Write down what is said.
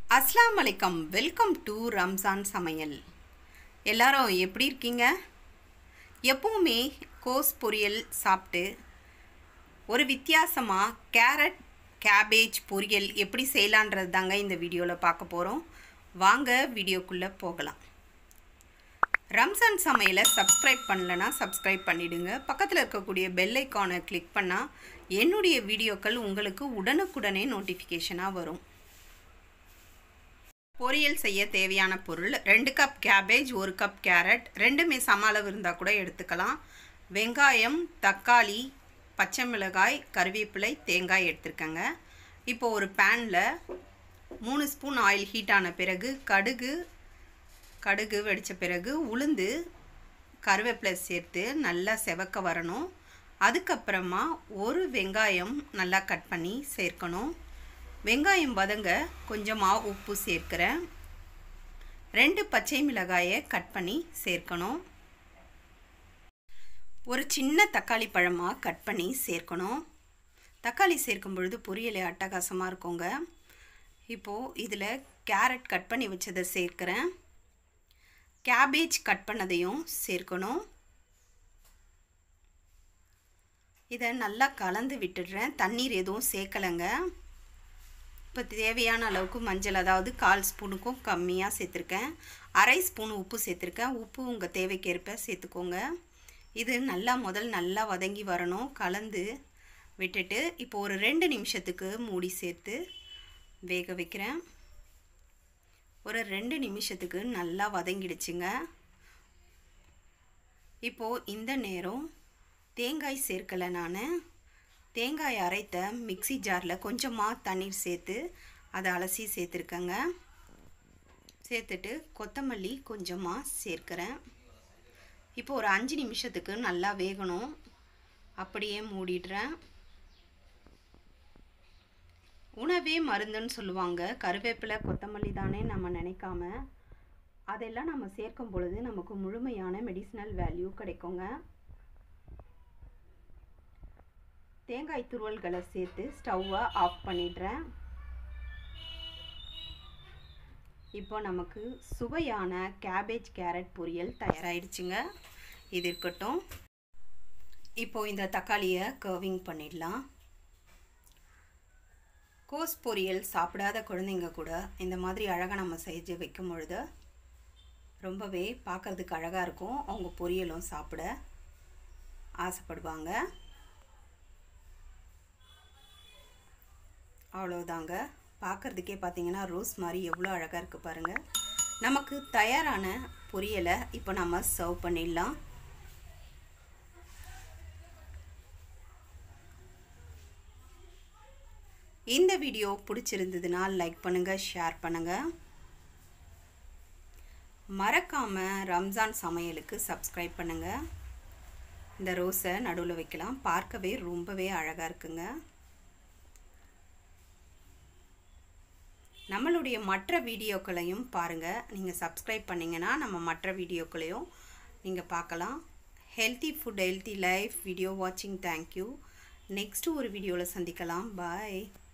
அஸ்லாம் வலைக்கம் welcome to Ramzan சமையல் எல்லாரும் எப்படி இருக்கீங்க எப்பவுமே கோஸ் பொரியல் சாப்பிட்டு ஒரு வித்தியாசமாக கேரட் கேபேஜ் பொரியல் எப்படி செய்யலான்றது தாங்க இந்த வீடியோவில் பார்க்க போகிறோம் வாங்க வீடியோக்குள்ளே போகலாம் ரம்ஜான் சமையலை சப்ஸ்கிரைப் பண்ணலனா சப்ஸ்கிரைப் பண்ணிடுங்க பக்கத்தில் இருக்கக்கூடிய பெல் ஐக்கானை கிளிக் பண்ணால் என்னுடைய வீடியோக்கள் உங்களுக்கு உடனுக்குடனே நோட்டிஃபிகேஷனாக வரும் பொரியல் செய்ய தேவையான பொருள் ரெண்டு கப் கேபேஜ் ஒரு கப் கேரட் ரெண்டுமே சம அளவு இருந்தால் கூட எடுத்துக்கலாம் வெங்காயம் தக்காளி பச்சை மிளகாய் கருவேப்பிலை தேங்காய் எடுத்துருக்கேங்க இப்போ ஒரு பேனில் மூணு ஸ்பூன் ஆயில் ஹீட் ஆன பிறகு கடுகு கடுகு வெடித்த பிறகு உளுந்து கருவேப்பிலை சேர்த்து நல்லா செவக்க வரணும் அதுக்கப்புறமா ஒரு வெங்காயம் நல்லா கட் பண்ணி சேர்க்கணும் வெங்காயம் வதங்க கொஞ்சமாக உப்பு சேர்க்கிறேன் ரெண்டு பச்சை மிளகாயை கட் பண்ணி சேர்க்கணும் ஒரு சின்ன தக்காளி பழமாக கட் பண்ணி சேர்க்கணும் தக்காளி சேர்க்கும் பொழுது பொரியல் அட்டகாசமாக இருக்குங்க இப்போது இதில் கேரட் கட் பண்ணி வச்சதை சேர்க்கிறேன் கேபேஜ் கட் பண்ணதையும் சேர்க்கணும் இதை நல்லா கலந்து விட்டுடுறேன் தண்ணீர் எதுவும் சேர்க்கலைங்க இப்போ தேவையான அளவுக்கு மஞ்சள் அதாவது கால் ஸ்பூனுக்கும் கம்மியாக சேர்த்துருக்கேன் அரை ஸ்பூன் உப்பு சேர்த்துருக்கேன் உப்பு உங்கள் தேவைக்கேற்ப சேர்த்துக்கோங்க இது நல்லா முதல் நல்லா வதங்கி வரணும் கலந்து விட்டுட்டு இப்போ ஒரு ரெண்டு நிமிஷத்துக்கு மூடி சேர்த்து வேக வைக்கிறேன் ஒரு ரெண்டு நிமிஷத்துக்கு நல்லா வதங்கிடுச்சுங்க இப்போது இந்த நேரம் தேங்காய் சேர்க்கலை நான் தேங்காய் அரைத்த மிக்சி ஜாரில் கொஞ்சமாக தண்ணீர் சேர்த்து அதை அலசி சேர்த்துருக்கேங்க சேர்த்துட்டு கொத்தமல்லி கொஞ்சமாக சேர்க்குறேன் இப்போ ஒரு அஞ்சு நிமிஷத்துக்கு நல்லா வேகணும் அப்படியே மூடிடுறேன் உணவே மருந்துன்னு சொல்லுவாங்க கருவேப்பிலை கொத்தமல்லி தானே நம்ம நினைக்காம அதெல்லாம் நம்ம சேர்க்கும் பொழுது நமக்கு முழுமையான மெடிசினல் வேல்யூ கிடைக்குங்க தேங்காய் துருவல்களை சேர்த்து ஸ்டவ்வை ஆஃப் பண்ணிடுறேன் இப்போ நமக்கு சுவையான கேபேஜ் கேரட் பொரியல் தயாராகிடுச்சுங்க இது இருக்கட்டும் இப்போது இந்த தக்காளியை கர்விங் பண்ணிடலாம் கோஸ் பொரியல் சாப்பிடாத குழந்தைங்க கூட இந்த மாதிரி அழகாக நம்ம செஞ்சு வைக்கும் பொழுது ரொம்பவே பார்க்குறதுக்கு அழகாக இருக்கும் அவங்க பொரியலும் சாப்பிட ஆசைப்படுவாங்க அவ்வளோதாங்க பார்க்குறதுக்கே பார்த்தீங்கன்னா ரோஸ் மாதிரி எவ்வளோ அழகாக இருக்குது பாருங்கள் நமக்கு தயாரான பொரியலை இப்போ நம்ம சர்வ் பண்ணிடலாம் இந்த வீடியோ பிடிச்சிருந்ததுன்னா லைக் பண்ணுங்கள் ஷேர் பண்ணுங்கள் மறக்காமல் ரம்ஜான் சமையலுக்கு சப்ஸ்கிரைப் பண்ணுங்கள் இந்த ரோஸை நடுவில் வைக்கலாம் பார்க்கவே ரொம்பவே அழகாக இருக்குங்க நம்மளுடைய மற்ற வீடியோக்களையும் பாருங்கள் நீங்கள் சப்ஸ்கிரைப் பண்ணிங்கன்னா நம்ம மற்ற வீடியோக்களையும் நீங்கள் பார்க்கலாம் healthy food healthy life video வாட்சிங் தேங்க்யூ நெக்ஸ்ட்டு ஒரு வீடியோவில் சந்திக்கலாம் பாய்